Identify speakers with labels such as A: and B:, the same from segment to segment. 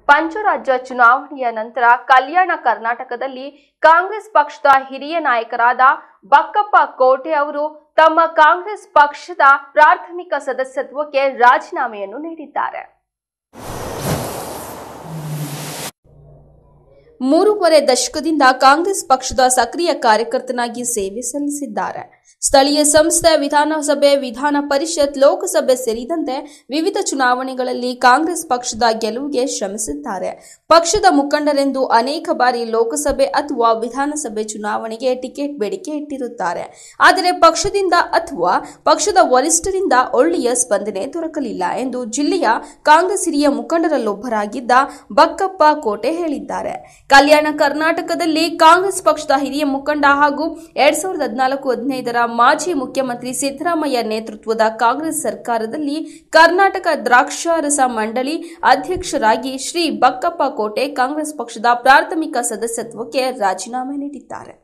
A: ಪಂಚರಾಜ್ಯ ಚುನಾವಣೆಯ ನಂತರ ಕಲ್ಯಾಣ ಕರ್ನಾಟಕದಲ್ಲಿ ಕಾಂಗ್ರೆಸ್ ಪಕ್ಷದ ಹಿರಿಯ ನಾಯಕರಾದ ಬಕ್ಕಪ್ಪ ಕೋಟೆ ಅವರು ತಮ್ಮ ಕಾಂಗ್ರೆಸ್ ಪಕ್ಷದ ಪ್ರಾಥಮಿಕ ಸದಸ್ಯತ್ವಕ್ಕೆ ರಾಜೀನಾಮೆಯನ್ನು ನೀಡಿದ್ದಾರೆ ಮೂರುವರೆ ದಶಕದಿಂದ ಕಾಂಗ್ರೆಸ್ ಪಕ್ಷದ ಸಕ್ರಿಯ ಕಾರ್ಯಕರ್ತನಾಗಿ ಸೇವೆ ಸಲ್ಲಿಸಿದ್ದಾರೆ ಸ್ಥಳೀಯ ಸಂಸ್ಥೆ ವಿಧಾನಸಭೆ ವಿಧಾನ ಪರಿಷತ್ ಲೋಕಸಭೆ ಸೇರಿದಂತೆ ವಿವಿಧ ಚುನಾವಣೆಗಳಲ್ಲಿ ಕಾಂಗ್ರೆಸ್ ಪಕ್ಷದ ಗೆಲುವಿಗೆ ಶ್ರಮಿಸಿದ್ದಾರೆ ಪಕ್ಷದ ಮುಖಂಡರೆಂದು ಅನೇಕ ಬಾರಿ ಲೋಕಸಭೆ ಅಥವಾ ವಿಧಾನಸಭೆ ಚುನಾವಣೆಗೆ ಟಿಕೆಟ್ ಬೇಡಿಕೆ ಇಟ್ಟಿರುತ್ತಾರೆ ಆದರೆ ಪಕ್ಷದಿಂದ ಅಥವಾ ಪಕ್ಷದ ವರಿಷ್ಠರಿಂದ ಒಳ್ಳೆಯ ಸ್ಪಂದನೆ ದೊರಕಲಿಲ್ಲ ಎಂದು ಜಿಲ್ಲೆಯ ಕಾಂಗ್ರೆಸ್ ಹಿರಿಯ ಮುಖಂಡರಲ್ಲೊಬ್ಬರಾಗಿದ್ದ ಬಕ್ಕಪ್ಪ ಕೋಟೆ ಹೇಳಿದ್ದಾರೆ ಕಲ್ಯಾಣ ಕರ್ನಾಟಕದಲ್ಲಿ ಕಾಂಗ್ರೆಸ್ ಪಕ್ಷದ ಹಿರಿಯ ಮುಖಂಡ ಹಾಗೂ ಎರಡ್ ಸಾವಿರದ ಹದಿನಾಲ್ಕು ಹದಿನೈದರ ಮಾಜಿ ಮುಖ್ಯಮಂತ್ರಿ ಸಿದ್ದರಾಮಯ್ಯ ನೇತೃತ್ವದ ಕಾಂಗ್ರೆಸ್ ಸರ್ಕಾರದಲ್ಲಿ ಕರ್ನಾಟಕ ದ್ರಾಕ್ಷಾರಸ ಮಂಡಳಿ ಅಧ್ಯಕ್ಷರಾಗಿ ಶ್ರೀ ಬಕ್ಕಪ್ಪ ಕೋಟೆ ಕಾಂಗ್ರೆಸ್ ಪಕ್ಷದ ಪ್ರಾಥಮಿಕ ಸದಸ್ಯತ್ವಕ್ಕೆ ರಾಜೀನಾಮೆ ನೀಡಿದ್ದಾರೆ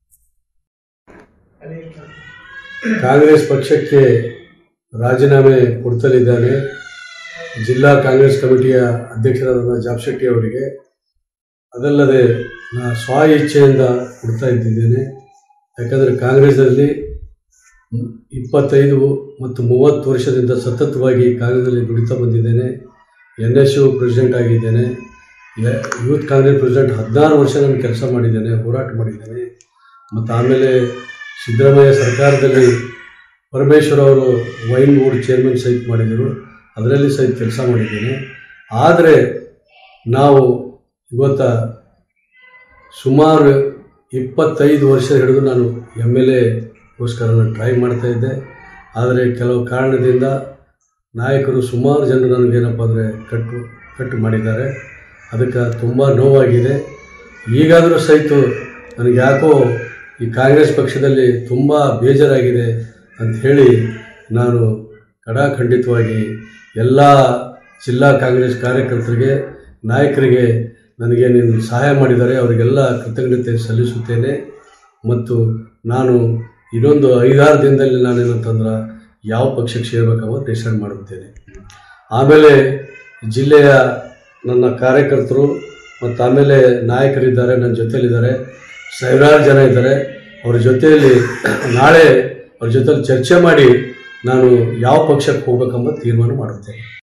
B: ಕಾಂಗ್ರೆಸ್ ಪಕ್ಷಕ್ಕೆ ರಾಜೀನಾಮೆ ಕೊಡ್ತಲಿದ್ದಾನೆ ಜಿಲ್ಲಾ ಕಾಂಗ್ರೆಸ್ ಕಮಿಟಿಯ ಅಧ್ಯಕ್ಷರಾದ ಜಾಬ್ ಶೆಟ್ಟಿ ಅವರಿಗೆ ಅದಲ್ಲದೆ ನಾ ಸ್ವ ಇಚ್ಛೆಯಿಂದ ಕೊಡ್ತಾ ಇದ್ದಿದ್ದೇನೆ ಯಾಕಂದರೆ ಕಾಂಗ್ರೆಸ್ನಲ್ಲಿ ಇಪ್ಪತ್ತೈದು ಮತ್ತು ಮೂವತ್ತು ವರ್ಷದಿಂದ ಸತತವಾಗಿ ಕಾಂಗ್ರೆಸ್ನಲ್ಲಿ ದುಡಿತಾ ಬಂದಿದ್ದೇನೆ ಎನ್ ಎಸ್ ಯು ಪ್ರೆಸಿಡೆಂಟ್ ಆಗಿದ್ದೇನೆ ಯ- ಯೂತ್ ಕಾಂಗ್ರೆಸ್ ಪ್ರೆಸಿಡೆಂಟ್ ಹದಿನಾರು ವರ್ಷ ನಾನು ಕೆಲಸ ಮಾಡಿದ್ದೇನೆ ಹೋರಾಟ ಮಾಡಿದ್ದೇನೆ ಮತ್ತು ಆಮೇಲೆ ಸಿದ್ದರಾಮಯ್ಯ ಸರ್ಕಾರದಲ್ಲಿ ಪರಮೇಶ್ವರ್ ಅವರು ವೈನ್ ಬೋರ್ಡ್ ಚೇರ್ಮನ್ ಸಹಿತ ಮಾಡಿದರು ಅದರಲ್ಲಿ ಸಹಿತ ಕೆಲಸ ಮಾಡಿದ್ದೇನೆ ಆದರೆ ನಾವು ಇವತ್ತ ಸುಮಾರು ಇಪ್ಪತ್ತೈದು ವರ್ಷ ಹಿಡಿದು ನಾನು ಎಮ್ ಎಲ್ ಎಗೋಸ್ಕರ ನಾನು ಟ್ರೈ ಮಾಡ್ತಾ ಇದ್ದೆ ಆದರೆ ಕೆಲವು ಕಾರಣದಿಂದ ನಾಯಕರು ಸುಮಾರು ಜನರು ನನಗೇನಪ್ಪ ಅಂದರೆ ಕಟ್ಟು ಕಟ್ಟು ಮಾಡಿದ್ದಾರೆ ಅದಕ್ಕೆ ತುಂಬ ನೋವಾಗಿದೆ ಈಗಾದರೂ ಸಹಿತ ನನಗೆ ಯಾಕೋ ಈ ಕಾಂಗ್ರೆಸ್ ಪಕ್ಷದಲ್ಲಿ ತುಂಬ ಬೇಜಾರಾಗಿದೆ ಅಂತ ಹೇಳಿ ನಾನು ಕಡಾಖಂಡಿತವಾಗಿ ಎಲ್ಲ ಜಿಲ್ಲಾ ಕಾಂಗ್ರೆಸ್ ಕಾರ್ಯಕರ್ತರಿಗೆ ನಾಯಕರಿಗೆ ನನಗೆ ನೀನು ಸಹಾಯ ಮಾಡಿದ್ದಾರೆ ಅವರಿಗೆಲ್ಲ ಕೃತಜ್ಞತೆ ಸಲ್ಲಿಸುತ್ತೇನೆ ಮತ್ತು ನಾನು ಇನ್ನೊಂದು ಐದಾರು ದಿನದಲ್ಲಿ ನಾನೇನಂತಂದ್ರೆ ಯಾವ ಪಕ್ಷಕ್ಕೆ ಸೇರ್ಬೇಕಂಬ ಡಿಸೈಡ್ ಮಾಡುತ್ತೇನೆ ಆಮೇಲೆ ಜಿಲ್ಲೆಯ ನನ್ನ ಕಾರ್ಯಕರ್ತರು ಮತ್ತು ಆಮೇಲೆ ನಾಯಕರಿದ್ದಾರೆ ನನ್ನ ಜೊತೆಯಲ್ಲಿದ್ದಾರೆ ಸಾವಿರಾರು ಜನ ಇದ್ದಾರೆ ಅವ್ರ ಜೊತೆಯಲ್ಲಿ ನಾಳೆ ಅವ್ರ ಜೊತೆಲಿ ಚರ್ಚೆ ಮಾಡಿ ನಾನು ಯಾವ ಪಕ್ಷಕ್ಕೆ ಹೋಗ್ಬೇಕೆಂಬ ತೀರ್ಮಾನ ಮಾಡುತ್ತೇನೆ